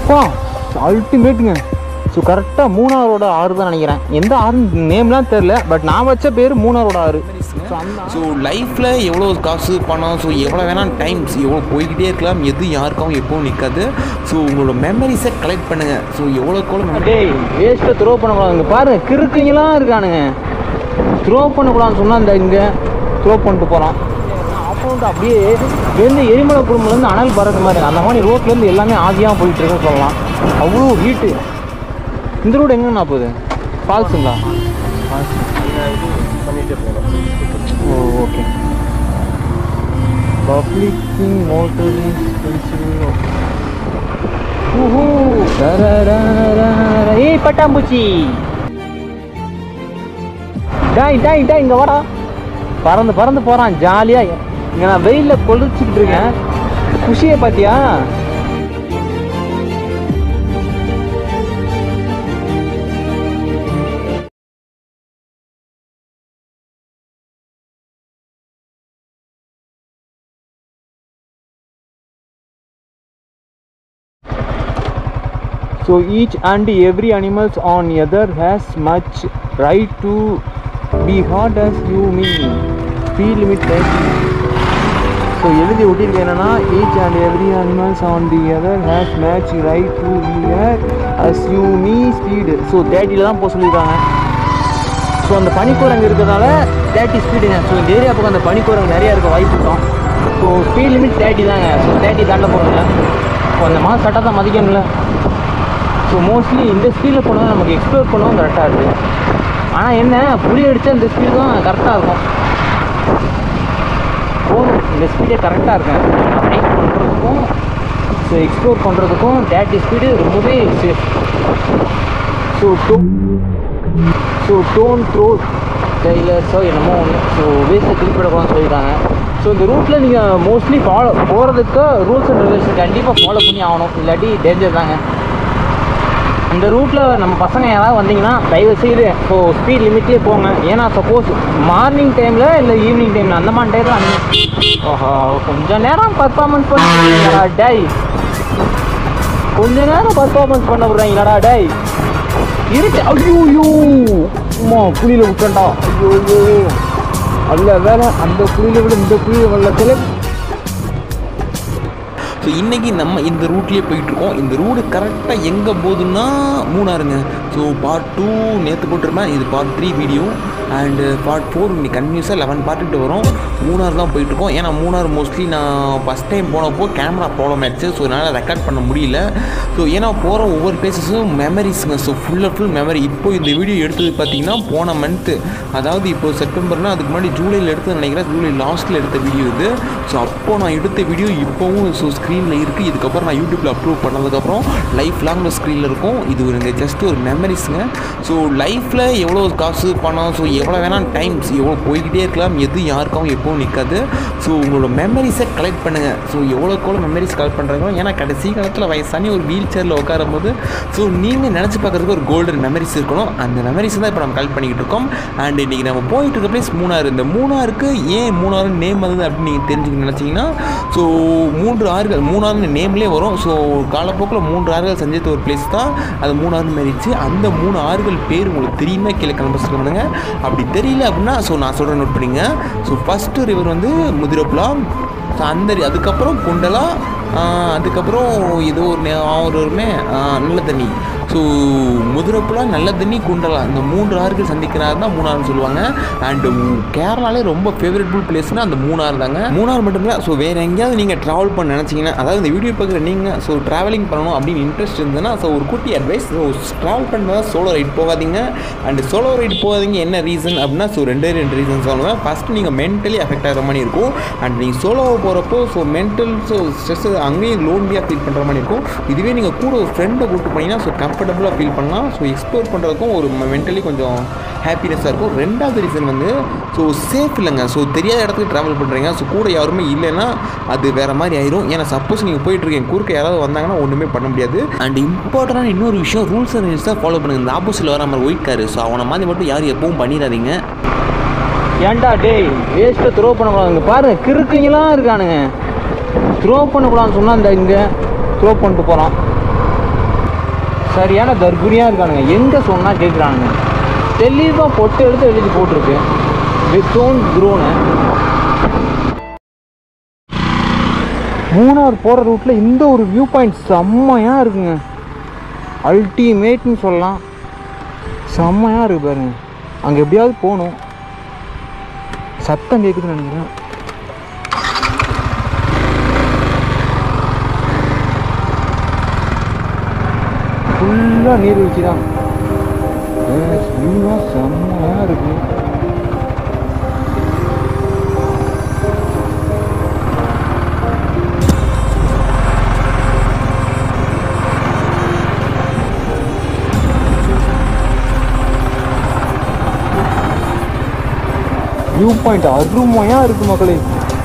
அப்பா அல்டிமேட்டுங்க ஸோ கரெக்டாக மூணாரோட ஆறு தான் நினைக்கிறேன் எந்த ஆறு நேம்லாம் தெரில பட் நான் வச்ச பேர் மூணாரோட ஆறு ஸோ அந்த ஸோ லைஃப்பில் எவ்வளோ காசு பணம் ஸோ எவ்வளோ வேணால் டைம்ஸ் எவ்வளோ போய்கிட்டே இருக்கலாம் எது யாருக்காகவும் எப்பவும் நிற்காது ஸோ உங்களோட மெமரிஸை கலெக்ட் பண்ணுங்கள் ஸோ எவ்வளோக்கு எவ்வளோ memory- டேய் வேஸ்ட்டை த்ரோ பண்ணக்கூடாதுங்க பாருங்க கிறுக்குங்களாம் இருக்கானுங்க த்ரோ பண்ணக்கூடாதுன்னு சொன்னால் இந்த இங்கே த்ரோ பண்ணிட்டு போகிறான் அப்போ அப்படியே வெந்து எரிமலை குடும்பம்லேருந்து அனல் பறக்க மாதிரி அந்த மாதிரி ரோட்லேருந்து எல்லாமே ஆதியாக போயிட்டு இருக்குன்னு சொல்லலாம் அவ்வளோ ஹீட்டு இந்த ரோடு எங்கண்ணா போகுது ஃபால்ஸுங்களா ஓ ஓகே பப்ளிக் கிங் மோட்டர் ஏய் பட்டாம்பூச்சி டாய் டாய் டாய் இங்க வாடா பறந்து பறந்து போறான் ஜாலியா இங்க நான் வெயில்ல கொளிச்சுக்கிட்டு இருக்கேன் குஷியை பாத்தியா So each and every animals on other has much right to be hard as you mean. Speed limit 30. So எழுதி ஒட்டிருக்கு என்னன்னா each and every animals on the other has match right to here as you me speed so தேர்ட்டியில் தான் போக சொல்லியிருக்காங்க so அந்த பனிக்கூரங்கு இருக்கிறதால தேர்ட்டி ஸ்பீடுங்க ஸோ இந்த ஏரியா பக்கம் அந்த பனிக்கூரங்கு நிறையா இருக்க வாய்ப்பு இருக்கும் ஸோ ஸ்பீட் லிமிட் தேர்ட்டி தாங்க ஸோ தேர்ட்டி தாண்ட போகிறோம்ல ஸோ அந்த மாதிரி சட்டத்தை மதிக்கணும்ல ஸோ மோஸ்ட்லி இந்த ஸ்பீடில் போனால் நமக்கு எக்ஸ்ப்ளோர் பண்ணவும் கரெக்டாக இருக்குது ஆனால் என்ன புளி அடித்தா இந்த ஸ்பீடு தான் கரெக்டாக இருக்கும் போகணும் இந்த ஸ்பீடே கரெக்டாக இருக்கேன் ஹைக் பண்ணுறதுக்கும் ஸோ எக்ஸ்ப்ளோர் பண்ணுறதுக்கும் தேர்ட்டி ஸ்பீடு ரொம்பவே சேஃப் ஸோ டோ ஸோ டோன் த்ரோ டெய்லர்ஸோ என்னமோ ஒன்று ஸோ வேஸ்ட்டை திருப்பிடக்கூடாதுன்னு சொல்லியிருக்காங்க ஸோ இந்த ரூட்டில் நீங்கள் மோஸ்ட்லி ஃபாலோ போகிறதுக்கு ரூல்ஸ் அண்ட் ரெகுலேஷன் கண்டிப்பாக ஃபாலோ பண்ணி ஆகணும் இல்லாட்டி டேஞ்சர் தாங்க இந்த ரூட்டில் நம்ம பசங்க யாராவது வந்தீங்கன்னா தயவு செய்து ஸோ ஸ்பீட் லிமிட்லேயே போங்க ஏன்னா சப்போஸ் மார்னிங் டைமில் இல்லை ஈவினிங் டைமில் அந்த மாதிரி டயத்தில் அந்த ஓஹோ கொஞ்ச நேரம் பர்ஃபார்மன்ஸ் பண்ணுறீங்களா டை கொஞ்ச நேரம் பர்ஃபார்மன்ஸ் பண்ண விட்றாங்களாடா டை இருக்கு ஐயோ ஐயோ அம்மா புளியில் விட்டேன்டா ஐயோ ஐயோ அல்ல வேலை அந்த புளியில் விட இந்த புளியில் வெள்ளத்தில் ஸோ இன்றைக்கி நம்ம இந்த ரூட்லேயே போயிட்டுருக்கோம் இந்த ரூடு கரெக்டாக எங்கே போகுதுன்னா மூணாருங்க ஸோ பார்ட் டூ நேற்று போட்டிருப்பேன் இது part three video and part four இன்னைக்கு கன்யூஸாக லெவன் பார்ட்டுக்கிட்ட வரும் மூணார் தான் போயிட்டுருக்கோம் ஏன்னா மூணார் மோஸ்ட்லி நான் ஃபஸ்ட் டைம் போனப்போ கேமரா ப்ராப்ளம் ஆயிடுச்சு ஸோ என்னால் ரெக்கார்ட் பண்ண முடியல ஸோ ஏன்னா போகிற ஒவ்வொரு பிளேசஸும் மெமரிஸுங்க so full and full memory இப்போ இந்த வீடியோ எடுத்தது பார்த்தீங்கன்னா போன மந்த்து அதாவது இப்போ செப்டம்பர்னால் அதுக்கு முன்னாடி ஜூலையில் எடுத்து நினைக்கிறேன் ஜூலை லாஸ்ட்டில் எடுத்த வீடியோ இது ஸோ அப்போ நான் எடுத்த வீடியோ இப்போவும் ஸோ ஸ்க்ரீனில் இருக்குது இதுக்கப்புறம் நான் யூடியூப்பில் அப்லோட் பண்ணதுக்கப்புறம் லைஃப் லாங்கில் ஸ்க்ரீனில் இருக்கும் இது ஒரு ஜஸ்ட் ஒரு மெமரிஸுங்க ஸோ லைஃப்பில் எவ்வளோ காசு பணம் ஸோ எவ்வளோ வேணால் டைம்ஸ் எவ்வளோ போய்கிட்டே இருக்கலாம் எது யாருக்காகவும் எப்பவும் நிற்காது ஸோ உங்களோட மெமரிஸை கலெக்ட் பண்ணுங்கள் ஸோ எவ்வளோக்கு எவ்வளோ மெமரிஸ் கலெக்ட் பண்ணுறாங்களோ ஏன்னா கடைசி காலத்தில் வயசானி ஒரு வீல் சேரில் உட்காரும் போது ஸோ நீங்கள் நினச்சி பார்க்குறதுக்கு ஒரு கோல்டன் மெமரிஸ் இருக்கணும் அந்த மெமரிஸ் தான் இப்போ நம்ம கலெக்ட் பண்ணிக்கிட்டு இருக்கோம் அண்ட் இன்றைக்கி நம்ம போயிட்டு இருக்க பிளேஸ் மூணாறு இந்த மூணாருக்கு ஏன் மூணாறு நேம் வந்தது அப்படின்னு நீங்கள் தெரிஞ்சுக்க நினச்சிங்கன்னா ஸோ மூன்று ஆறுகள் மூணாறுன்னு நேம்லேயே வரும் ஸோ காலப்போக்கில் மூன்று ஆறுகள் சந்தித்த ஒரு பிளேஸ் தான் அது மூணாறுன்னு மாறிடுச்சு அந்த மூணு ஆறுகள் பேர் உங்களுக்கு தெரியுமே கீழே கிளம்ப பண்ணுங்க அப்படி தெரியல அப்படின்னா ஸோ நான் சொல்கிறேன் நோட் பண்ணிங்க ஸோ ஃபஸ்ட்டு ரிவர் வந்து முதிரப்புலா ஸோ அந்த ரி- அதுக்கப்புறம் குண்டலா ஆஹ் அதுக்கப்புறம் ஏதோ ஒரு நே- ஒரு வருமே ஆஹ் நல்ல தண்ணி ஸோ முதிரப்புலா நல்ல தண்ணி குண்டலா இந்த மூன்று ஆறுகள் சந்திக்கிறாரு தான் மூணாறுன்னு சொல்லுவாங்க அண்டு கேரளாலே ரொம்ப ஃபேவரட்புல் பிளேஸ்னால் அந்த மூணாறு தாங்க மூணாறு மட்டும் இல்லை ஸோ வேறு எங்கேயாவது நீங்கள் ட்ராவல் பண்ண நினச்சிங்கன்னா அதாவது இந்த வீடியோ பார்க்குற நீங்கள் ஸோ ட்ராவலிங் பண்ணணும் அப்படின்னு இன்ட்ரெஸ்ட் இருந்ததுன்னா ஸோ ஒரு குட்டி அட்வைஸ் ஸோ ட்ராவல் பண்ணுறதா சோலோ ரைட் போகாதீங்க அண்ட் சோலோ ரைட் போகாதீங்க என்ன ரீசன் அப்படின்னா ஸோ ரெண்டே ரெண்டு ரீசன் சொல்லுவேன் ஃபஸ்ட்டு நீங்கள் மென்டலி அஃபெக்ட் ஆகிற மாதிரி இருக்கும் அண்ட் நீங்கள் சோலோவை போகிறப்போ ஸோ மென்டல் ஸோ ஸ்ட்ரெஸ் அங்கேயும் லோன்லியாக ஃபீல் பண்ணுற மாதிரி இருக்கும் இதுவே நீங்கள் கூட ஒரு ஃப்ரெண்டை கூப்பிட்டு போனீங்கன்னா ஸோ கம்ஃபர்டபுளாக ஃபீல் பண்ணலாம் ஸோ எக்ஸ்ப்ளோர் பண்ணுறதுக்கும் ஒரு மென்டலி கொஞ்சம் ஹாப்பினஸ்ஸாக இருக்கும் ரெண்டாவது ரீசன் வந்து ஸோ சேஃப் இல்லைங்க ஸோ தெரியாத இடத்துக்கு ட்ராவல் பண்ணுறீங்க ஸோ கூட யாருமே இல்லைன்னா அது வேறு மாதிரி ஆயிரும் ஏன்னா சப்போஸ் நீங்கள் போயிட்டுருக்கீங்க குறுக்க யாராவது வந்தாங்கன்னா ஒன்றுமே பண்ண முடியாது அண்ட் இம்பார்ட்டண்டான இன்னொரு விஷயம் ரூல்ஸ் அண்ட் ரூல்ஸ் தான் ஃபாலோ பண்ணுங்க இந்த ஆப்போசிட்டில் வர மாதிரி ஒயிட் காரு ஸோ அவனை மாதிரி மட்டும் யாரும் எப்பவும் பண்ணிடாதீங்க ஏன்டா டேய் வேஸ்ட்டை த்ரோ பண்ணக்கூடாதுங்க பாருங்க கிறுக்குங்களாம் இருக்கானுங்க த்ரோ பண்ணக்கூடாதுன்னு சொன்னால் இந்த இங்கே த்ரோ பண்ணிட்டு போகிறான் சரியான தர்குனியாக இருக்கானுங்க எங்கே சொன்னால் கேட்குறானுங்க தெளிவாக பொட்டு எடுத்து எழுதி போட்டிருக்கு வித் ஓன் க்ரோனு மூணார் போகிற ரூட்டில் இந்த ஒரு வியூ பாயிண்ட் செம்மையாக இருக்குங்க அல்டிமேட்னு சொல்லலாம் செம்மையாக இருக்கு பாருங்க அங்கே எப்படியாவது போகணும் சத்தம் கேட்குதுன்னு நினைக்கிறேன் ஃபுல்லாக நீர்வீழ்ச்சி தான் வியூலாம் செம்மையாக இருக்கு வியூ பாயிண்ட் அருமையாக இருக்கு மக்களே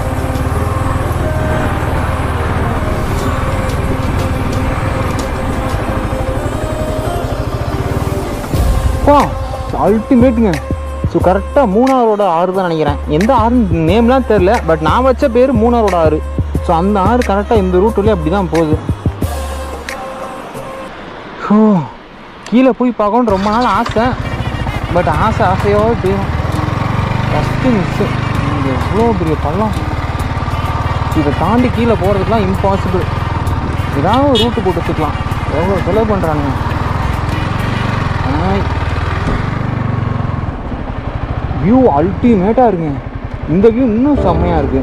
பா அல்டிமேட்டுங்க ஸோ கரெக்டாக மூணாரோட ஆறு தான் நினைக்கிறேன் எந்த ஆறு நேம்லாம் தெரில பட் நான் வச்ச பேர் மூணாரோட ஆறு ஸோ அந்த ஆறு கரெக்டாக இந்த ரூட் வழியாக அப்படி தான் போகுது ஸோ கீழே போய் பார்க்கணுன்னு ரொம்ப நாள் ஆசை பட் ஆசை ஆசையோடு போயிடும் ஃபஸ்ட்டு மிஸ்ஸு இங்கே எவ்வளோ பெரிய பள்ளம் இதை தாண்டி கீழே போகிறதுக்குலாம் இம்பாசிபிள் ஏதாவது ஒரு ரூட்டு போட்டு வச்சுக்கலாம் எவ்வளோ செலவு பண்ணுறானுங்க ஆனால் வியூ அல்டிமேட்டாக இருக்குங்க இந்த வியூ இன்னும் செம்மையாக இருக்கு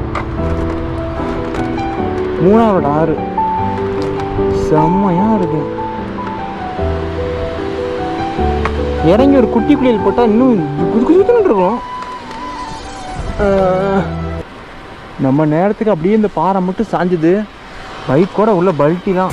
மூணாவது ஆறு செம்மையாக இருக்கு இறங்கி ஒரு குட்டி குளியல் போட்டால் இன்னும் குது குதுன்னு இருக்கும் அஹ், நம்ம நேரத்துக்கு அப்படியே இந்த பாறை மட்டும் சாஞ்சுது பைக் கூட உள்ள பல்ட்டி தான்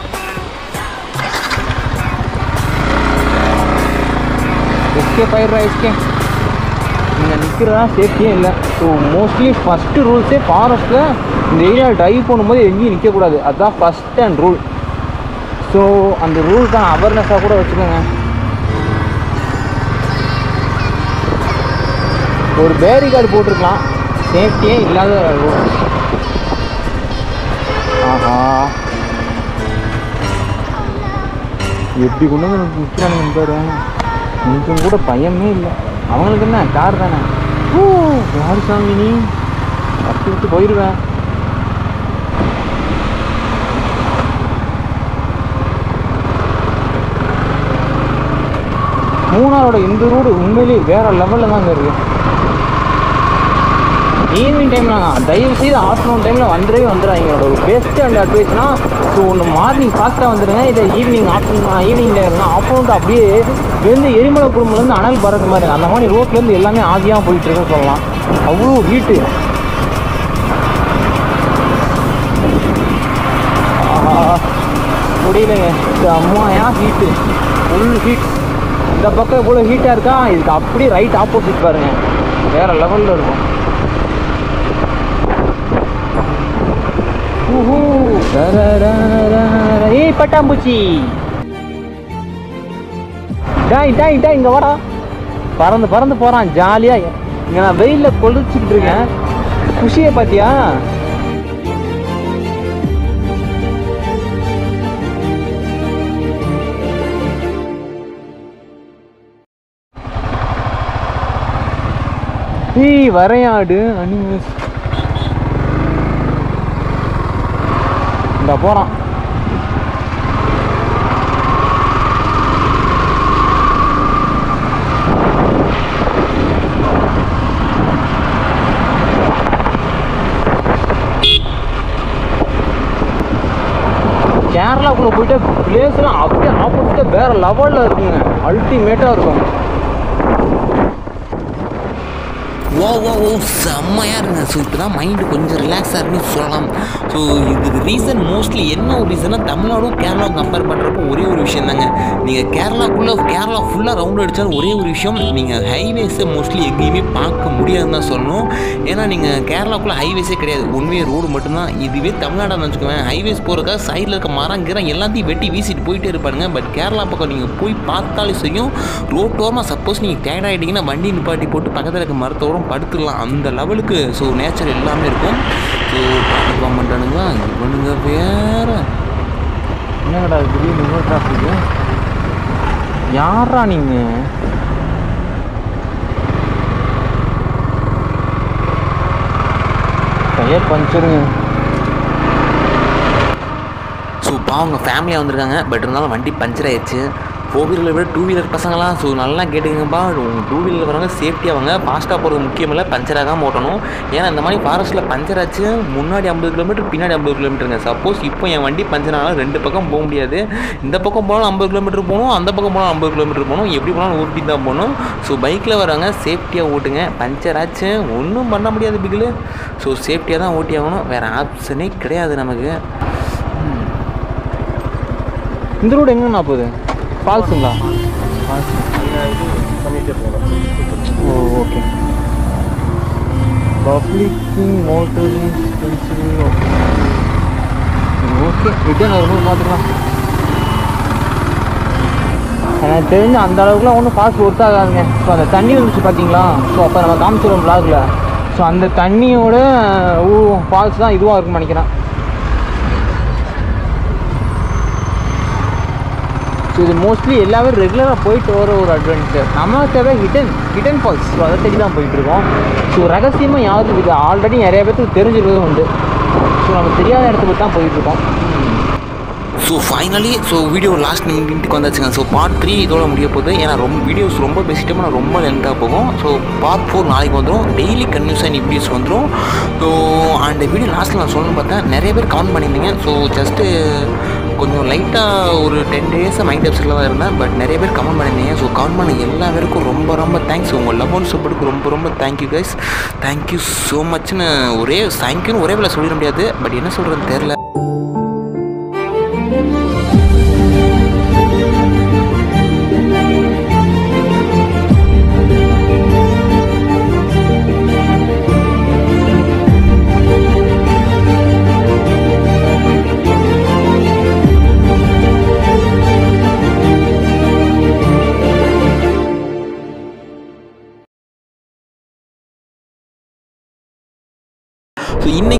எஸ்கே பயிர்றா எஸ்கே இங்கே நிற்கிறதா சேஃப்டியே இல்லை ஸோ மோஸ்ட்லி ஃபஸ்ட்டு ரூல்ஸே ஃபாரஸ்ட்டில் இந்த ஏரியா ட்ரைவ் பண்ணும்போது எங்கேயும் நிற்கக்கூடாது அதுதான் ஃபஸ்ட் அண்ட் ரூல் ஸோ அந்த ரூல் தான் அவேர்னஸாக கூட வச்சுக்கோங்க ஒரு பேரிகார்டு போட்டிருக்கலாம் சேஃப்டியே இல்லாத ரூல் ஆஹா எப்படி கொண்டு வந்து நிற்கிறானுங்க பாரு கொஞ்சம் கூட பயமே இல்லை அவங்களுக்கு என்ன கார் தானே ஓ யார் சாமி நீ தப்பி விட்டு போயிடுவேன் மூணாரோட இந்த ரோடு உண்மையிலேயே வேற லெவலில் தாங்க இருக்கு ஈவினிங் டைமில் தயவு செய்து ஆஃப்டர்நூன் டைமில் வந்துடவே வந்துடாதீங்க என்னோட ஒரு பெஸ்ட் அண்ட் அட்வைஸ்னா ஸோ ஒன்று மார்னிங் ஃபாஸ்ட்டாக வந்துடுங்க இதை ஈவினிங் ஆஃப்டர்நூன் ஈவினிங் டைம்னா ஆஃப்டர்நூன் அப்படியே இருந்து எரிமலை குடும்பம்லேருந்து அனல் பறக்க மாதிரி அந்த மாதிரி ரோட்லேருந்து எல்லாமே ஆதியாக போயிட்டு இருக்குன்னு சொல்லலாம் அவ்வளோ ஹீட்டு முடியலைங்க செம்மையா ஹீட்டு ஃபுல் ஹீட் இந்த பக்கம் இவ்வளோ ஹீட்டாக இருக்கா இதுக்கு அப்படியே ரைட் ஆப்போசிட் பாருங்க வேற லெவலில் இருக்கும் ஊஹூ. தரரரரர. ஏய் பட்டாம்பூச்சி டாய் டாய் டாய் இங்க வாடா பறந்து பறந்து போறான் ஜாலியா இங்க நான் வெயில்ல கொளிச்சுக்கிட்டு இருக்கேன் குஷியை பாத்தியா ஏய் வரையாடு அனிமல்ஸ் இந்த போறான் கேரளாக்குள்ள போயிட்டு பிளேஸ்லாம் அப்படியே ஆப்போசிட்டாக வேற லெவலில் இருக்குங்க அல்டிமேட்டாக இருக்கும் ஓ ஓ ஓ செம்மையாக இருங்க ஸோ இப்போ தான் மைண்டு கொஞ்சம் ரிலாக்ஸாக இருக்குன்னு சொல்லலாம் ஸோ இதுக்கு ரீசன் மோஸ்ட்லி என்ன ஒரு ரீசன்னா தமிழ்நாடும் கேரளாவும் கம்பேர் பண்ணுறப்போ ஒரே ஒரு விஷயம் தாங்க நீங்கள் கேரளாக்குள்ளே கேரளா ஃபுல்லாக ரவுண்ட் அடித்தாலும் ஒரே ஒரு விஷயம் நீங்கள் ஹைவேஸை மோஸ்ட்லி எங்கேயுமே பார்க்க முடியாதுன்னு தான் சொல்லணும் ஏன்னா நீங்கள் கேரளாக்குள்ளே ஹைவேஸே கிடையாது ஒன்வே ரோடு மட்டும்தான் இதுவே தமிழ்நாடுன்னு வச்சுக்கோங்க ஹைவேஸ் போகிறக்கா சைடில் இருக்க மரம் கிரம் எல்லாத்தையும் வெட்டி வீசிட்டு போயிட்டே இருப்பாருங்க பட் கேரளா பக்கம் நீங்கள் போய் பார்த்தாலே செய்யும் ரோட்டோரமாக சப்போஸ் நீங்கள் டயர்ட் ஆகிட்டீங்கன்னா வண்டி நிப்பாட்டி போட்டு பக்கத்தில் இருக்க மரத்தோரம் படுத்துடலாம் அந்த லெவலுக்கு ஸோ நேச்சர் எல்லாமே இருக்கும் ஸோ பார்த்துக்க மாட்டானுங்களா இவனுங்க வேற என்னங்கடா இது திடீர்னு இவ்வளோ டிராஃபிக்கு யாரா நீங்கள் டயர் பஞ்சருங்க ஸோ பாவங்க ஃபேமிலியாக வந்திருக்காங்க பட் இருந்தாலும் வண்டி பஞ்சர் ஆயிடுச்சு ஃபோர் வீலரை விட டூ வீலர் பசங்களாம் ஸோ நல்லா கேட்டுக்கங்கப்பா உங்கள் டூ வீலர் வரவங்க சேஃப்டியாக வாங்க ஃபாஸ்ட்டாக போகிறது முக்கியம் இல்லை பஞ்சர் ஆகாமல் ஓட்டணும் ஏன்னா இந்த மாதிரி ஃபாரஸ்ட்டில் பஞ்சர் ஆச்சு முன்னாடி ஐம்பது கிலோமீட்டர் பின்னாடி ஐம்பது கிலோமீட்டருங்க சப்போஸ் இப்போ என் வண்டி பஞ்சர் ஆனாலும் ரெண்டு பக்கம் போக முடியாது இந்த பக்கம் போனாலும் ஐம்பது கிலோமீட்டர் போகணும் அந்த பக்கம் போனாலும் ஐம்பது கிலோமீட்டர் போகணும் எப்படி போனாலும் ஊட்டி தான் போகணும் ஸோ பைக்கில் வரவங்க சேஃப்டியாக ஓட்டுங்க பஞ்சர் ஆச்சு ஒன்றும் பண்ண முடியாது பிகில் ஸோ சேஃப்டியாக தான் ஓட்டி ஆகணும் வேறு ஆப்ஷனே கிடையாது நமக்கு இந்த ரோடு எங்கண்ணா போகுது ஃபால்ஸுங்களா ஓ okay public motoring okay return வரும்போது பார்த்துக்கலாம் எனக்கு தெரிஞ்சு அந்த அளவுக்குலாம் ஒன்றும் காசு ஒர்த் ஆகாதுங்க ஸோ அந்த தண்ணி வந்துச்சு பார்த்தீங்களா ஸோ அப்போ நம்ம காமிச்சிடும் பிளாகில் ஸோ அந்த தண்ணியோட ஊ ஃபால்ஸ் தான் இதுவாக இருக்கும்னு நினைக்கிறேன் ஸோ இது மோஸ்ட்லி எல்லாமே ரெகுலராக போயிட்டு வர ஒரு அட்வென்ச்சர் நம்ம தேவை ஹிடன் ஹிடன் ஃபால்ஸ் ஸோ அதை தேடி தான் போயிட்டுருக்கோம் ஸோ ரகசியமாக யாருக்கும் இது ஆல்ரெடி நிறைய பேருக்கு தெரிஞ்சிருக்கதும் உண்டு ஸோ நம்ம தெரியாத இடத்துக்கு தான் போயிட்டுருக்கோம் so finally so video last மினிட்டுக்கு வந்தாச்சுங்க ஸோ பார்ட் த்ரீ இதோட முடிய போகுது ஏன்னா ரொம்ப வீடியோஸ் ரொம்ப பேசிட்டோம்னா ரொம்ப லென்த்தாக போகும் ஸோ பார்ட் ஃபோர் நாளைக்கு வந்துடும் டெய்லி கன்யூஸாக வீடியோஸ் வந்துடும் ஸோ அந்த வீடியோ லாஸ்ட்டில் நான் சொல்லணும்னு பார்த்தேன் நிறைய பேர் கமெண்ட் பண்ணியிருந்தீங்க ஸோ ஜஸ்ட்டு கொஞ்சம் லைட்டாக ஒரு டென் டேஸாக மைண்ட் அப்செட்டில் தான் இருந்தேன் பட் நிறைய பேர் கமெண்ட் பண்ணியிருந்தீங்க ஸோ கமெண்ட் பண்ண எல்லா பேருக்கும் ரொம்ப ரொம்ப தேங்க்ஸ் உங்கள் லவ் அண்ட் சப்போர்ட்டுக்கு ரொம்ப ரொம்ப தேங்க்யூ கைஸ் தேங்க்யூ ஸோ மச்னு ஒரே தேங்க்யூன்னு ஒரே வேலை சொல்லிட முடியாது பட் என்ன சொல்கிறதுன்னு தெரில ஸோ இன்னைக்கு